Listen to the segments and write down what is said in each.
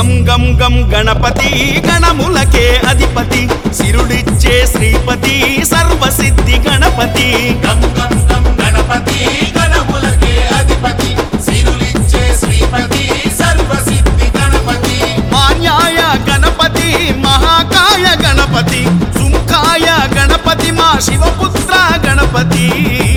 గం గం గం గణపతి గణములకే అధిపతి సిరుడిచ్చే శ్రీపతి సర్వసిద్ధి గణపతి గం గం గం గణపతి గణములకే అధిపతి సిరులిచ్చే శ్రీపతి సర్వసిద్ధి గణపతి మాన్యాయ గణపతి మహాకాయ గణపతి సుంకాయ గణపతి మా శివపుత్ర గణపతి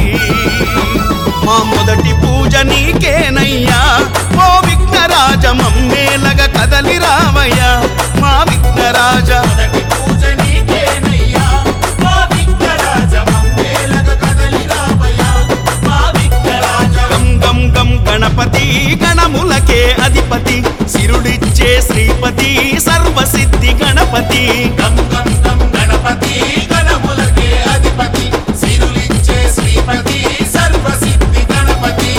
మా మొదటి పూజ నీకేనయ్యా ఓ విఘ్నరాజ మమ్మేలగ కదలి రావయ్య మా విఘ్నరాజ మొదటి పూజ నీకేనయ్యా మా విఘ్నరాజ మమ్మేలగ కదలి రావయ్యా మా విఘ్నరాజ గం గం గం గణపతి గణములకే అధిపతి సిరుడిచ్చే శ్రీపతి సర్వసిద్ధి గణపతి గం గం గం గణపతి గణములకే అధిపతి సిరులిచ్చే శ్రీపతి సర్వసిద్ధి గణపతి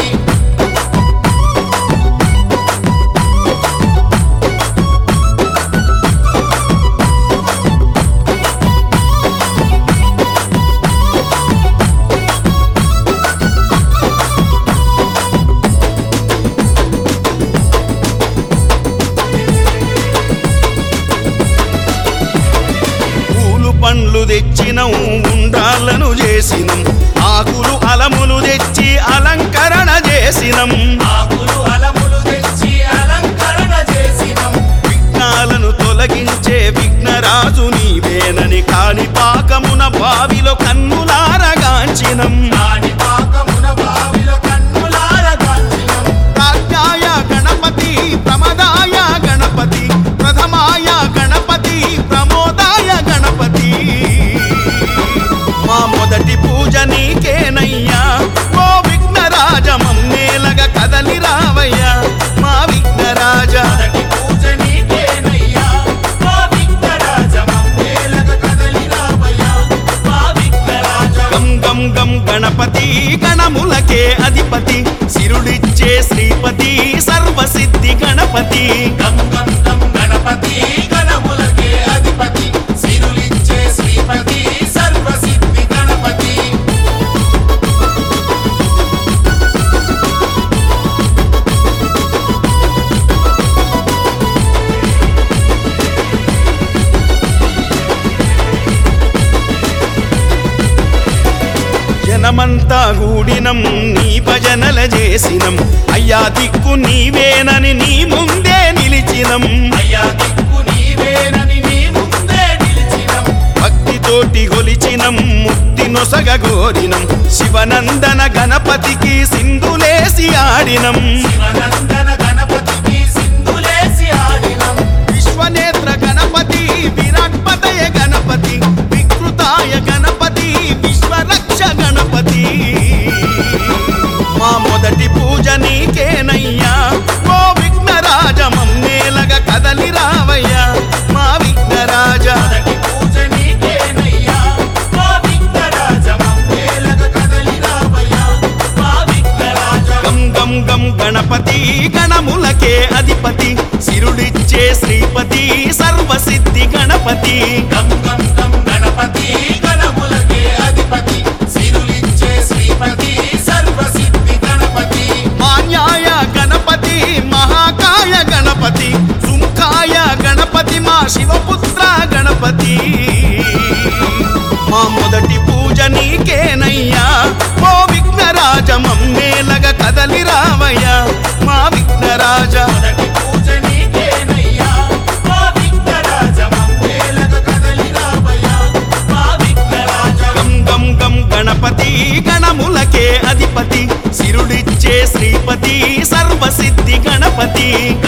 పూలు పండ్లు తెచ్చినం ఉండాలను చేసినం ఆకులు అలములు తెచ్చి అలంకరణ చేసినం ఆకులు అలములు తెచ్చి అలంకరణ చేసినం విఘ్నాలను తొలగించే విఘ్నరాజు నీవేనని కాణిపాకమున బావిలో కన్నులారగాంచినం కాని పాకమున బావిలో కన్నులారగాంచినం ప్రాజ్ఞాయ గణపతి ప్రమదాయ గణపతి ప్రథమాయ గణపతి ప్రమోదాయ గణపతి మా మొదటి పూజ నీకేనయ్యా ఓ విఘ్నరాజ మమ్మేలగ కదలి రావయ్యా మా విఘ్నరాజ మొదటి పూజ నీకేనయ్యా మా విఘ్నరాజ మమ్మేలగ కదలి రావయ్యా మా విఘ్నరాజ గం గం గం గణపతి గణములకే అధిపతి సిరుడిచ్చే శ్రీపతి సర్వసిద్ధి గణపతి గం గం గం గణపతి గణములకే అధిపతి సిరులిచ్చే శ్రీపతి సర్వసిద్ధి గణపతి జనమంతా గూడినం నీ భజనల చేసినం అయ్యా దిక్కు నీవేనని నీ ముందే నిలిచినం అయ్యా దిక్కు నీవేనని నీ ముందే నిలిచినం భక్తితోటి గొలిచినం ముక్తి నొసగ గోరినం శివనందన గణపతికి సింధులేసి ఆడినం శివనందన గణపతికి సింధులేసి ఆడినం విశ్వనేత్ర గణపతి విరాట్పతయ గణపతి వికృతాయ గణపతి విశ్వరక్ష గణపతి మా మొదటి పూజ నీకేనయ్యా ఓ విఘ్నరాజ మమ్మేలగ కదలి రావయ్యా మా విఘ్నరాజ మొదటి పూజ నీకేనయ్యా మా విఘ్నరాజ మమ్మేలగ కదలి రావయ్యా మా విఘ్నరాజ గం గం గం గణపతి గణములకే అధిపతి సిరుడిచ్చే శ్రీపతి సర్వసిద్ధి గణపతి గం గం గం గణపతి గణములకే అధిపతి సిరులిచ్చే శ్రీపతి సర్వసిద్ధి గణపతి మాన్యాయ గణపతి మహాకాయ గణపతి సుంకాయ గణపతి మా శివపుత్ర గణపతి మా మొదటి పూజ నీకేనయ్యా ఓ విఘ్నరాజ మమ్మేలగ కదలి రావయ్యా మా విఘ్నరాజ మొదటి పూజ నీకేనయ్యా మా విఘ్నరాజ మమ్మేలగ కదలి రావయ్యా మా విఘ్నరాజ గం గం గం గణపతి గణములకే అధిపతి సిరుడిచ్చే శ్రీపతి సర్వసిద్ధి గణపతి